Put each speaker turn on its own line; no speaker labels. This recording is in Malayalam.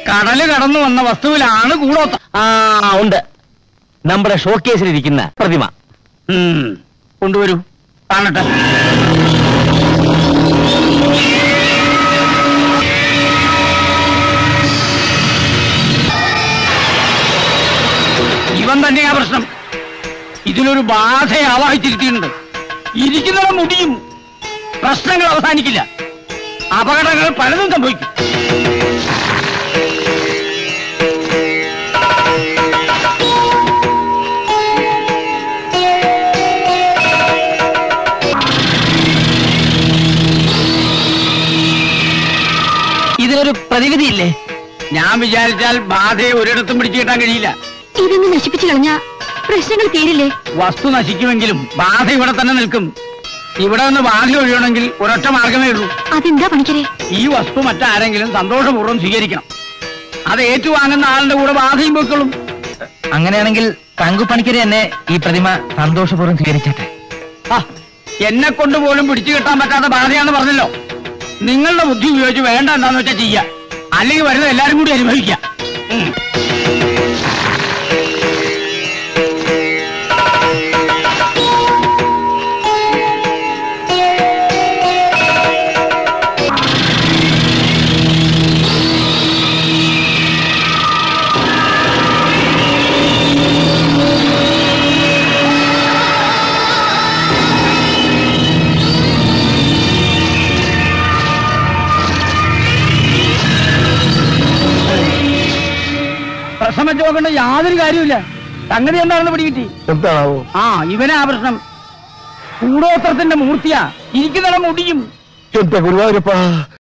കടല് കടന്നു വന്ന വസ്തുവിലാണ് കൂടോത്ത
ആ ഉണ്ട് നമ്മുടെ ഷോക്കേസിലിരിക്കുന്ന പ്രതിമ
ഉം, കൊണ്ടുവരൂ കാണട്ടെ ഇവൻ തന്നെയാ പ്രശ്നം ഇതിലൊരു ബാധയെ ആവാഹിച്ചിരുത്തിയിട്ടുണ്ട് ഇരിക്കുന്നവ മുടിയും പ്രശ്നങ്ങൾ അവസാനിക്കില്ല അപകടങ്ങൾ പലതും സംഭവിക്കും
ഇതിനൊരു പ്രതിവിധിയില്ലേ
ഞാൻ വിചാരിച്ചാൽ ബാധയെ ഒരിടത്തും പിടിച്ചു കിട്ടാൻ കഴിയില്ല
ഇതൊന്ന് നശിപ്പിച്ചു കളഞ്ഞ പ്രശ്നങ്ങൾ തീരില്ലേ
വസ്തു നശിക്കുമെങ്കിലും ബാധ ഇവിടെ തന്നെ നിൽക്കും ഇവിടെ നിന്ന് ബാധ ഒഴിയണമെങ്കിൽ ഒരൊറ്റ മാർഗമേ ഉള്ളൂ
അതെന്താ പണിക്കരെ
ഈ വസ്തു മറ്റാരെങ്കിലും സന്തോഷപൂർവ്വം സ്വീകരിക്കണം അത് ഏറ്റുവാങ്ങുന്ന ആളുടെ കൂടെ ബാധയും പോയിക്കൊള്ളും
അങ്ങനെയാണെങ്കിൽ തങ്കുപണിക്കര് തന്നെ ഈ പ്രതിമ സന്തോഷപൂർവ്വം സ്വീകരിച്ചട്ടെ
ആ, എന്നെ കൊണ്ട് പോലും പിടിച്ചു കിട്ടാൻ പറ്റാത്ത ബാധയാന്ന് പറഞ്ഞല്ലോ നിങ്ങളുടെ ബുദ്ധി ഉപയോഗിച്ച് വേണ്ട എന്താന്ന് വെച്ചാൽ ചെയ്യാ അല്ലെങ്കിൽ വരുന്നത് എല്ലാരും കൂടി അനുഭവിക്കാം ഉം. പ്രശ്നം നോക്കേണ്ട യാതൊരു കാര്യമില്ല സംഗതി എന്താണെന്ന് പിടികിട്ടി
എന്താണാവോ
ആ ഇവനാ പ്രശ്നം കൂടോത്രത്തിന്റെ മൂർത്തിയാ ഇരിക്കുന്നിടം മുടിയും
എന്റെ ഗുരുവായൂരപ്പാ